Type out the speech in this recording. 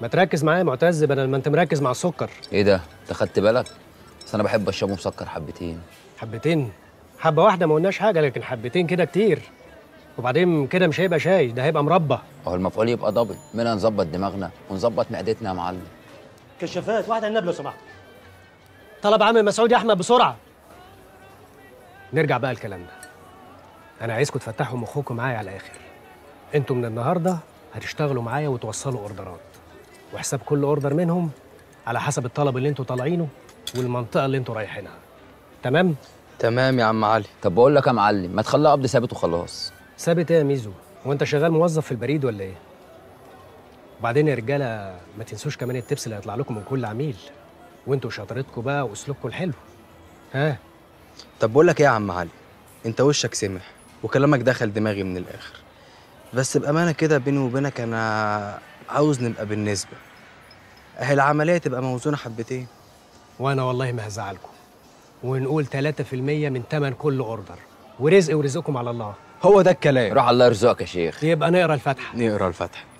ما تركز معايا يا معتز بدل ما انت مركز مع السكر ايه ده انت خدت بالك بس انا بحب اشربه مسكر حبتين حبتين حبه واحده ما قلناش حاجه لكن حبتين كده كتير وبعدين كده مش هيبقى شاي ده هيبقى مربى اهو المفعول يبقى دبل منها نظبط دماغنا ونظبط معدتنا يا معلم كشافات واحده عنب لو سمحت طلب عم مسعود يا احمد بسرعه نرجع بقى لكلامنا انا عايزكم تفتحوا مخكم معايا على الاخر انتوا من النهارده هتشتغلوا معايا وتوصلوا اوردرات وحساب كل اوردر منهم على حسب الطلب اللي انتوا طالعينه والمنطقه اللي انتوا رايحينها تمام تمام يا عم علي طب بقول لك يا معلم ما تخليها قبض ثابت وخلاص ثابت ايه يا ميزو هو انت شغال موظف في البريد ولا ايه وبعدين يا رجاله ما تنسوش كمان التبس اللي هيطلع لكم من كل عميل وانتوا شطارتكم بقى واسلوبكم الحلو ها طب بقول لك ايه يا عم علي انت وشك سمح وكلامك دخل دماغي من الاخر بس بامانه كده بيني وبينك انا عاوز نبقى بالنسبه اهي العمليه تبقى موزونه حبتين وانا والله ما هزعلكم ونقول 3% من تمن كل اوردر ورزق ورزقكم على الله هو ده الكلام روح الله يرزقك يا شيخ يبقى نقرا الفاتحه نقرا الفاتحه